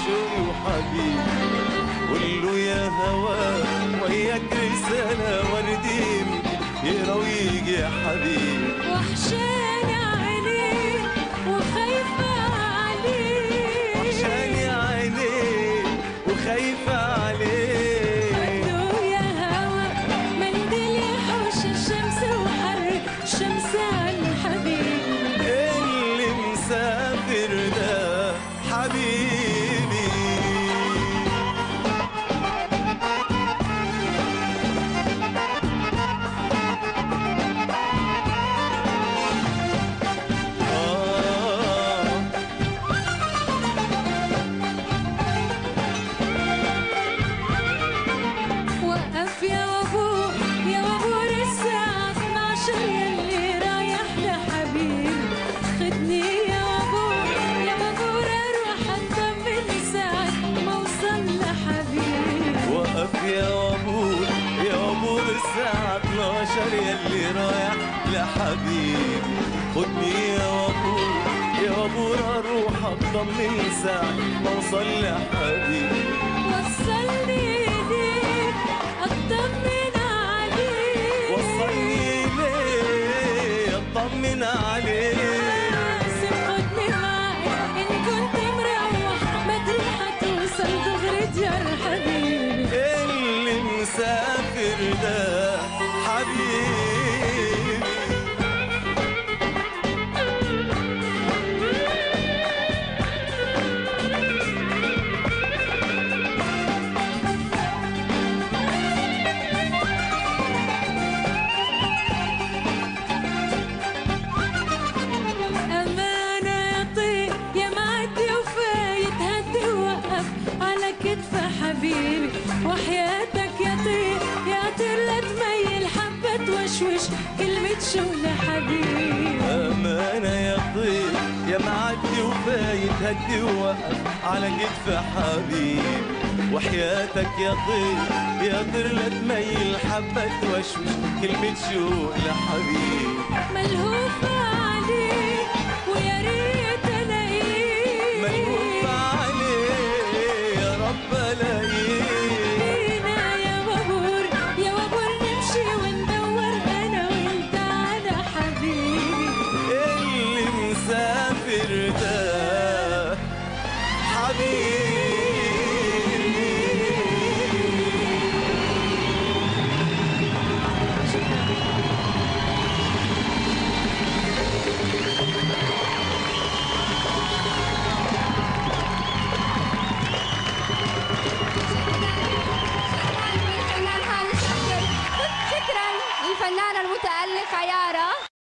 شوقي وحبيبي قول له يا هوا وياك رسالة وردي يقرا ويجي يا حبيبي وحشاني عينيك وخايفة عليك وحشاني عينيك وخايفة عليك قالوا يا هوا منديل يحوش الشمس وحر الشمس عن حبيبي اللي مسافر ده حبيبي آه وقف يا وابور يا وابور الساعة 12 يلي رايح لحبيبي خدني يا وابور يا وابور اروح اطمن ساعة ما اوصل لحبيبي وقف يا وابور يا وابور الساعة 12 يلي رايح لحبيبي خدني يا وابور يا وابور اروح اطمن ساعة ما اوصل لحبيبي وصلني ليك اطمن عليك وصلني ليه اطمن عليك قاسم خدني معاك ان كنت مروح بدري حتوصل دغري ديار حبيبي اللي مسافر ده حبيبي أمانة يا طير يا معدي وفايت هدي وقف على كتف حبيبي وحياتك يا طير يا طير لا تميل حبة توشوش كلمة شو لحبيبي أمانة يا طير يا معدي وفايت هدي ووقف على كتف حبيب وحياتك يا طير يا طير لا تميل حبة توشوش كلمة شوق لحبيب ملهوفة